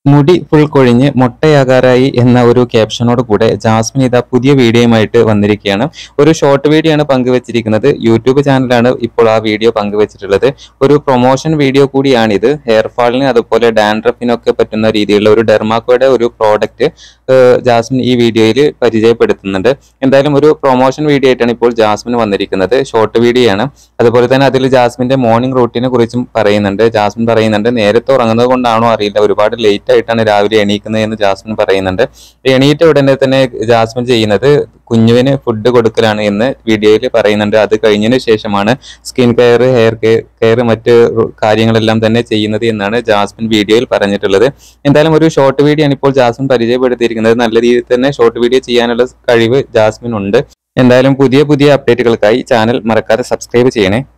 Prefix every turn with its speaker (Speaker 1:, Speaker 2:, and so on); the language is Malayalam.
Speaker 1: മുടി ഫുൾ കൊഴിഞ്ഞ് മൊട്ടയാകാറായി എന്ന ഒരു ക്യാപ്ഷനോട് കൂടെ ജാസ്മിൻ ഇതാ പുതിയ വീഡിയോയുമായിട്ട് വന്നിരിക്കുകയാണ് ഒരു ഷോർട്ട് വീഡിയോ ആണ് പങ്കുവച്ചിരിക്കുന്നത് യൂട്യൂബ് ചാനലാണ് ഇപ്പോൾ ആ വീഡിയോ പങ്കുവച്ചിട്ടുള്ളത് ഒരു പ്രൊമോഷൻ വീഡിയോ കൂടിയാണിത് ഹെയർ ഫാളിന് അതുപോലെ ഡാൻഡ്രഫിനൊക്കെ പറ്റുന്ന രീതിയിലുള്ള ഒരു ഡെർമാക്കോയുടെ ഒരു പ്രോഡക്റ്റ് ജാസ്മിൻ ഈ വീഡിയോയിൽ പരിചയപ്പെടുത്തുന്നുണ്ട് എന്തായാലും ഒരു പ്രൊമോഷൻ വീഡിയോ ആയിട്ടാണ് ഇപ്പോൾ ജാസ്മിൻ വന്നിരിക്കുന്നത് ഷോർട്ട് വീഡിയോ ആണ് അതുപോലെ തന്നെ അതിൽ ജാസ്മിന്റെ മോർണിംഗ് റൂട്ടീനെ കുറിച്ചും പറയുന്നുണ്ട് ജാസ്മിൻ പറയുന്നുണ്ട് നേരത്തെ ഉറങ്ങുന്നത് കൊണ്ടാണോ അറിയില്ല ഒരുപാട് ലേറ്റ് ആയിട്ടാണ് രാവിലെ എണീക്കുന്നത് എന്ന് ജാസ്മിൻ പറയുന്നുണ്ട് എണീറ്റ ഉടനെ തന്നെ ജാസ്മിൻ ചെയ്യുന്നത് കുഞ്ഞുവിന് ഫുഡ് കൊടുക്കലാണ് എന്ന് വീഡിയോയിൽ പറയുന്നുണ്ട് അത് കഴിഞ്ഞതിന് ശേഷമാണ് സ്കിൻ കെയർ ഹെയർ കെയർ മറ്റ് കാര്യങ്ങളെല്ലാം തന്നെ ചെയ്യുന്നത് എന്നാണ് ജാസ്മിൻ വീഡിയോയിൽ പറഞ്ഞിട്ടുള്ളത് എന്തായാലും ഒരു ഷോർട്ട് വീഡിയോ ആണ് ഇപ്പോൾ ജാസ്മിൻ പരിചയപ്പെടുത്തിയിരിക്കുന്നത് നല്ല രീതിയിൽ തന്നെ ഷോർട്ട് വീഡിയോ ചെയ്യാനുള്ള കഴിവ് ജാസ്മിൻ ഉണ്ട് എന്തായാലും പുതിയ പുതിയ അപ്ഡേറ്റുകൾക്കായി ചാനൽ മറക്കാതെ സബ്സ്ക്രൈബ് ചെയ്യണേ